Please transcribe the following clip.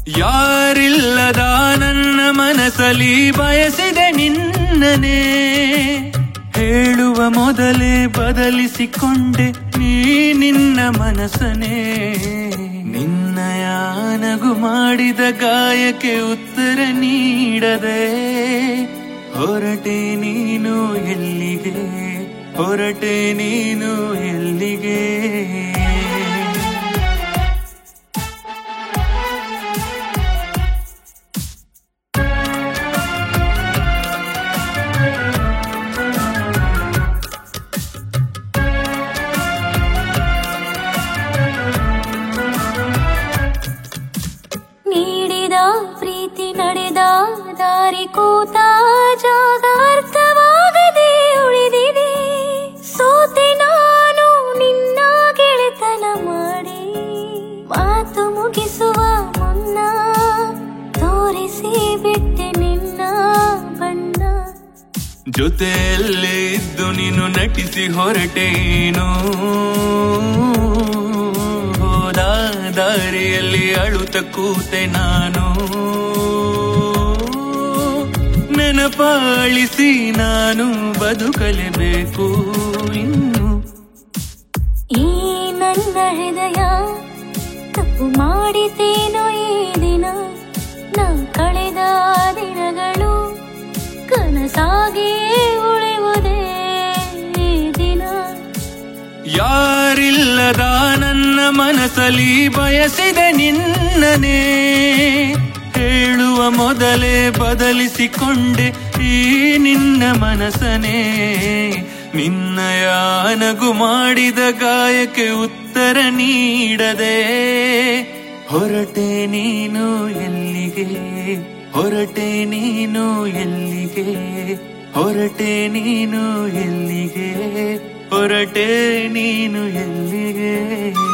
ಯಾರಿಲ್ಲದ ನನ್ನ ಮನಸ್ಸಲ್ಲಿ ಬಯಸಿದೆ ನಿನ್ನನೇ ಹೇಳುವ ಮೊದಲೇ ಬದಲಿಸಿಕೊಂಡೆ ನೀ ನಿನ್ನ ಮನಸ್ಸನೇ ನಿನ್ನಯ ನಗು ಮಾಡಿದ ಗಾಯಕ್ಕೆ ಉತ್ತರ ನೀಡದೆ ಹೊರಟೆ ನೀನು ಎಲ್ಲಿಗೆ ಹೊರಟೆ ನೀನು ಎಲ್ಲಿಗೆ ನೀಡಿದ ಪ್ರೀತಿ ನಡೆದ ದಾರಿ ಕೂತ ಜಾಗ ಅರ್ಥವಾಗದೆ ಉಳಿದಿದೆ ಸೋತೆ ನಾನು ನಿನ್ನ ಗೆಳೆತನ ಮಾಡಿ ಮಾತು ಮುಗಿಸುವ ಮುನ್ನ ತೋರಿಸಿ ಬಿಟ್ಟೆ ನಿನ್ನ ಬಣ್ಣ ಜೊತೆಯಲ್ಲೇ ಇದ್ದು ನೀನು ನಟಿಸಿ ಹೊರಟೇನು ಹೋದ ದಾರಿಯಲ್ಲಿ ಅಳುತ್ತ ಕೂತೆ ನಾನು ನೆನಪಾಳಿಸಿ ನಾನು ಬದುಕಲೇಬೇಕು ಇನ್ನು ಈ ನನ್ನ ಹೃದಯ ತಪ್ಪು ಮಾಡಿತೇನೋ ಈ ದಿನ ನಾ ಕಳೆದ ದಿನಗಳು ಕನಸಾಗಿಯೇ ಉಳಿಯುವುದೇ ಈ ದಿನ ಯಾರಿಲ್ಲದ ನನ್ನ ಮನಸ್ಸಲ್ಲಿ ಬಯಸಿದೆ ನಿನ್ನನೇ ಹೇಳುವ ಮೊದಲೇ ಬದಲಿಸಿಕೊಂಡೆ ಈ ನಿನ್ನ ಮನಸ್ಸನೇ ನಿನ್ನಯ ನಗು ಮಾಡಿದ ಗಾಯಕ್ಕೆ ಉತ್ತರ ನೀಡದೆ ಹೊರಟೆ ನೀನು ಎಲ್ಲಿಗೆ ಹೊರಟೆ ನೀನು ಎಲ್ಲಿಗೆ ಹೊರಟೆ ನೀನು ಎಲ್ಲಿಗೆ ಹೊರಟೆ ನೀನು ಎಲ್ಲಿಗೆ